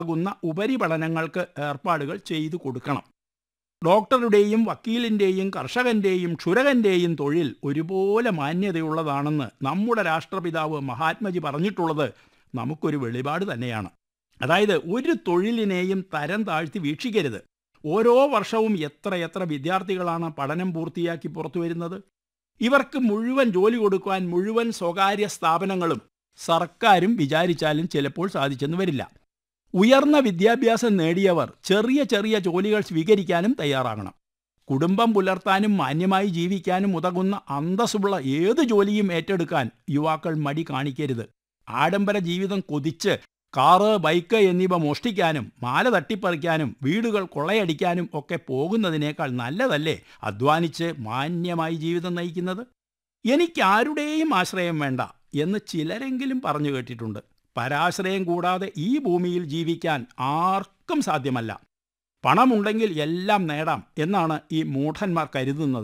ആകുന്ന ഉപരിപഠനങ്ങൾക്ക് ഏർപ്പാടുകൾ ചെയ്തു കൊടുക്കണം ഡോക്ടറുടെയും വക്കീലിൻ്റെയും കർഷകന്റെയും ക്ഷുരകന്റെയും തൊഴിൽ ഒരുപോലെ മാന്യതയുള്ളതാണെന്ന് നമ്മുടെ രാഷ്ട്രപിതാവ് മഹാത്മജി പറഞ്ഞിട്ടുള്ളത് നമുക്കൊരു വെളിപാട് തന്നെയാണ് അതായത് ഒരു തൊഴിലിനെയും തരം താഴ്ത്തി വീക്ഷിക്കരുത് ഓരോ വർഷവും എത്ര എത്ര വിദ്യാർത്ഥികളാണ് പഠനം പൂർത്തിയാക്കി പുറത്തു വരുന്നത് ഇവർക്ക് മുഴുവൻ ജോലി കൊടുക്കുവാൻ മുഴുവൻ സ്വകാര്യ സ്ഥാപനങ്ങളും സർക്കാരും വിചാരിച്ചാലും ചിലപ്പോൾ സാധിച്ചെന്ന് വരില്ല ഉയർന്ന വിദ്യാഭ്യാസം നേടിയവർ ചെറിയ ചെറിയ ജോലികൾ സ്വീകരിക്കാനും തയ്യാറാകണം കുടുംബം പുലർത്താനും മാന്യമായി ജീവിക്കാനും ഉതകുന്ന അന്തസ്സുള്ള ഏത് ജോലിയും ഏറ്റെടുക്കാൻ യുവാക്കൾ മടി കാണിക്കരുത് ആഡംബര ജീവിതം കൊതിച്ച് കാറ് ബൈക്ക് എന്നിവ മോഷ്ടിക്കാനും മാല തട്ടിപ്പറിക്കാനും വീടുകൾ കൊള്ളയടിക്കാനും ഒക്കെ പോകുന്നതിനേക്കാൾ നല്ലതല്ലേ അധ്വാനിച്ച് മാന്യമായി ജീവിതം നയിക്കുന്നത് എനിക്ക് ആരുടെയും ആശ്രയം വേണ്ട എന്ന് ചിലരെങ്കിലും പറഞ്ഞു കേട്ടിട്ടുണ്ട് പരാശ്രയം കൂടാതെ ഈ ഭൂമിയിൽ ജീവിക്കാൻ ആർക്കും സാധ്യമല്ല പണമുണ്ടെങ്കിൽ എല്ലാം നേടാം എന്നാണ് ഈ മൂഢന്മാർ കരുതുന്നത്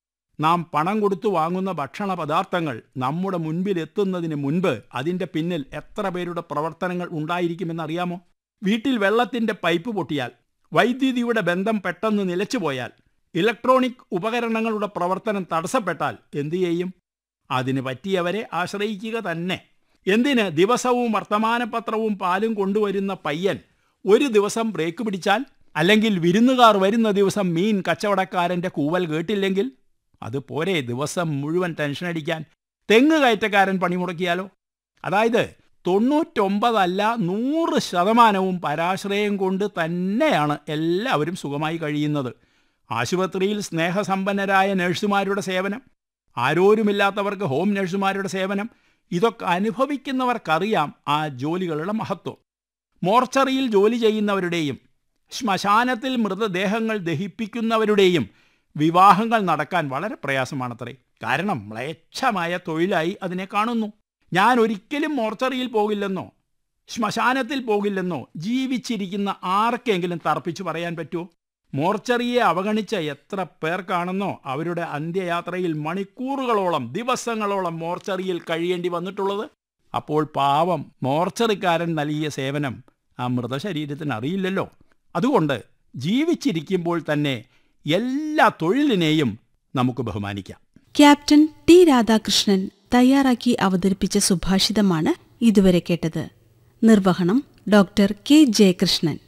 നാം പണം കൊടുത്തു വാങ്ങുന്ന ഭക്ഷണ പദാർത്ഥങ്ങൾ നമ്മുടെ മുൻപിൽ എത്തുന്നതിന് മുൻപ് അതിൻ്റെ പിന്നിൽ എത്ര പേരുടെ പ്രവർത്തനങ്ങൾ ഉണ്ടായിരിക്കുമെന്നറിയാമോ വീട്ടിൽ വെള്ളത്തിൻ്റെ പൈപ്പ് പൊട്ടിയാൽ വൈദ്യുതിയുടെ ബന്ധം പെട്ടെന്ന് നിലച്ചുപോയാൽ ഇലക്ട്രോണിക് ഉപകരണങ്ങളുടെ പ്രവർത്തനം തടസ്സപ്പെട്ടാൽ എന്തു ചെയ്യും അതിന് പറ്റിയവരെ ആശ്രയിക്കുക തന്നെ എന്തിന് ദിവസവും വർത്തമാനപത്രവും പാലും കൊണ്ടുവരുന്ന പയ്യൻ ഒരു ദിവസം ബ്രേക്ക് പിടിച്ചാൽ അല്ലെങ്കിൽ വിരുന്നുകാർ വരുന്ന ദിവസം മീൻ കച്ചവടക്കാരൻ്റെ കൂവൽ കേട്ടില്ലെങ്കിൽ അത് പോരെ ദിവസം മുഴുവൻ ടെൻഷൻ അടിക്കാൻ തെങ്ങ് കയറ്റക്കാരൻ പണിമുടക്കിയാലോ അതായത് തൊണ്ണൂറ്റൊമ്പതല്ല നൂറ് ശതമാനവും പരാശ്രയം കൊണ്ട് തന്നെയാണ് എല്ലാവരും സുഖമായി കഴിയുന്നത് ആശുപത്രിയിൽ സ്നേഹസമ്പന്നരായ നഴ്സുമാരുടെ സേവനം ആരോരുമില്ലാത്തവർക്ക് ഹോം നഴ്സുമാരുടെ സേവനം ഇതൊക്കെ അനുഭവിക്കുന്നവർക്കറിയാം ആ ജോലികളുടെ മഹത്വം മോർച്ചറിയിൽ ജോലി ചെയ്യുന്നവരുടെയും ശ്മശാനത്തിൽ മൃതദേഹങ്ങൾ ദഹിപ്പിക്കുന്നവരുടെയും വിവാഹങ്ങൾ നടക്കാൻ വളരെ പ്രയാസമാണത്രേ കാരണം മ്ലേച്ഛമായ തൊഴിലായി അതിനെ കാണുന്നു ഞാൻ ഒരിക്കലും മോർച്ചറിയിൽ പോകില്ലെന്നോ ശ്മശാനത്തിൽ പോകില്ലെന്നോ ജീവിച്ചിരിക്കുന്ന ആർക്കെങ്കിലും തർപ്പിച്ചു പറയാൻ പറ്റുമോ മോർച്ചറിയെ അവഗണിച്ച എത്ര പേർക്കാണെന്നോ അവരുടെ അന്ത്യയാത്രയിൽ മണിക്കൂറുകളോളം ദിവസങ്ങളോളം മോർച്ചറിയിൽ കഴിയേണ്ടി വന്നിട്ടുള്ളത് അപ്പോൾ പാവം മോർച്ചറിക്കാരൻ നൽകിയ സേവനം ആ മൃതശരീരത്തിന് അറിയില്ലല്ലോ അതുകൊണ്ട് ജീവിച്ചിരിക്കുമ്പോൾ തന്നെ എല്ലാ തൊഴിലിനെയും നമുക്ക് ബഹുമാനിക്കാം ക്യാപ്റ്റൻ ടി രാധാകൃഷ്ണൻ തയ്യാറാക്കി അവതരിപ്പിച്ച സുഭാഷിതമാണ് ഇതുവരെ കേട്ടത് നിർവഹണം ഡോക്ടർ കെ ജയകൃഷ്ണൻ